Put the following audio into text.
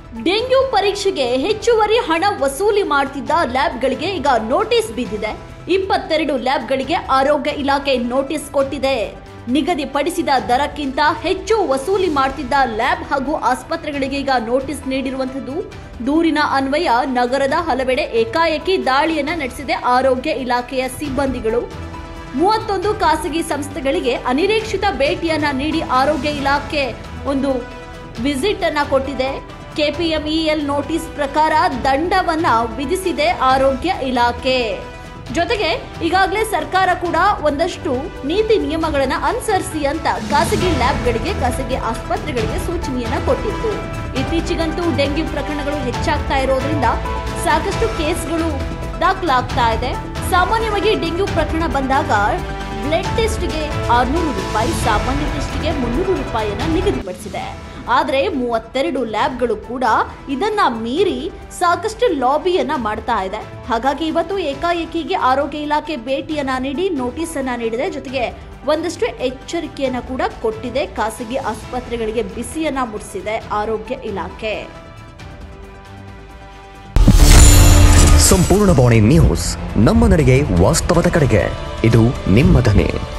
dengue ಪರೀಕ್ಷೆಗೆ ಹೆಚ್ಚುವರಿ ಹಣ ವಸೂಲಿ ಮಾಡ್ತಿದ್ದ ಲ್ಯಾಬ್ಗಳಿಗೆ ಈಗ ನೋಟಿಸ್ ಬಿದ್ದಿದೆ ಇಪ್ಪತ್ತೆರಡು ಲ್ಯಾಬ್ಗಳಿಗೆ ಆರೋಗ್ಯ ಇಲಾಖೆ ನೋಟಿಸ್ ಕೊಟ್ಟಿದೆ ನಿಗದಿಪಡಿಸಿದ ದರಕ್ಕಿಂತ ಹೆಚ್ಚು ವಸೂಲಿ ಮಾಡ್ತಿದ್ದ ಲ್ಯಾಬ್ ಹಾಗೂ ಆಸ್ಪತ್ರೆಗಳಿಗೆ ಈಗ ನೋಟಿಸ್ ನೀಡಿರುವಂಥದ್ದು ದೂರಿನ ಅನ್ವಯ ನಗರದ ಹಲವೆಡೆ ಏಕಾಏಕಿ ದಾಳಿಯನ್ನ ನಡೆಸಿದೆ ಆರೋಗ್ಯ ಇಲಾಖೆಯ ಸಿಬ್ಬಂದಿಗಳು ಮೂವತ್ತೊಂದು ಖಾಸಗಿ ಸಂಸ್ಥೆಗಳಿಗೆ ಅನಿರೀಕ್ಷಿತ ಭೇಟಿಯನ್ನ ನೀಡಿ ಆರೋಗ್ಯ ಇಲಾಖೆ ಒಂದು ವಿಸಿಟ್ ಅನ್ನ ಕೊಟ್ಟಿದೆ ಕೆಪಿಎಂಇಎಲ್ ನೋಟಿಸ್ ಪ್ರಕಾರ ದಂಡವನ್ನ ವಿಧಿಸಿದೆ ಆರೋಗ್ಯ ಇಲಾಖೆ ಜೊತೆಗೆ ಈಗಾಗಲೇ ಸರ್ಕಾರ ಕೂಡ ಒಂದಷ್ಟು ನೀತಿ ನಿಯಮಗಳನ್ನ ಅನುಸರಿಸಿ ಅಂತ ಖಾಸಗಿ ಲ್ಯಾಬ್ಗಳಿಗೆ ಖಾಸಗಿ ಆಸ್ಪತ್ರೆಗಳಿಗೆ ಸೂಚನೆಯನ್ನ ಕೊಟ್ಟಿತ್ತು ಇತ್ತೀಚೆಗಂತೂ ಡೆಂಗ್ಯೂ ಪ್ರಕರಣಗಳು ಹೆಚ್ಚಾಗ್ತಾ ಇರೋದ್ರಿಂದ ಸಾಕಷ್ಟು ಕೇಸ್ಗಳು ದಾಖಲಾಗ್ತಾ ಇದೆ ಸಾಮಾನ್ಯವಾಗಿ ಡೆಂಗ್ಯೂ ಪ್ರಕರಣ ಬಂದಾಗ ಬ್ಲಡ್ ಟೆಸ್ಟ್ಗೆ ಆರ್ನೂರು ರೂಪಾಯಿ ಸಾಮಾನ್ಯ ಟೆಸ್ಟ್ಗೆ ಮುನ್ನೂರು ರೂಪಾಯಿಯನ್ನ ನಿಗದಿಪಡಿಸಿದೆ ಆದರೆ ಮೂವತ್ತೆರಡು ಲ್ಯಾಬ್ಗಳು ಕೂಡ ಇದನ್ನ ಮೀರಿ ಸಾಕಷ್ಟು ಲಾಬಿಯನ್ನ ಮಾಡ್ತಾ ಇದೆ ಹಾಗಾಗಿ ಇವತ್ತು ಏಕಾಏಕಿಗೆ ಆರೋಗ್ಯ ಇಲಾಖೆ ಭೇಟಿಯನ್ನ ನೀಡಿ ನೋಟಿಸ್ ಅನ್ನ ನೀಡಿದೆ ಜೊತೆಗೆ ಒಂದಷ್ಟು ಎಚ್ಚರಿಕೆಯನ್ನ ಕೂಡ ಕೊಟ್ಟಿದೆ ಖಾಸಗಿ ಆಸ್ಪತ್ರೆಗಳಿಗೆ ಬಿಸಿಯನ್ನ ಮುಟ್ಟಿಸಿದೆ ಆರೋಗ್ಯ ಇಲಾಖೆ ಸಂಪೂರ್ಣ ಬಾಣಿ ನ್ಯೂಸ್ ನಮ್ಮ ನಡೆಗೆ ವಾಸ್ತವದ ಕಡೆಗೆ ಇದು ನಿಮ್ಮ ಧ್ವನಿ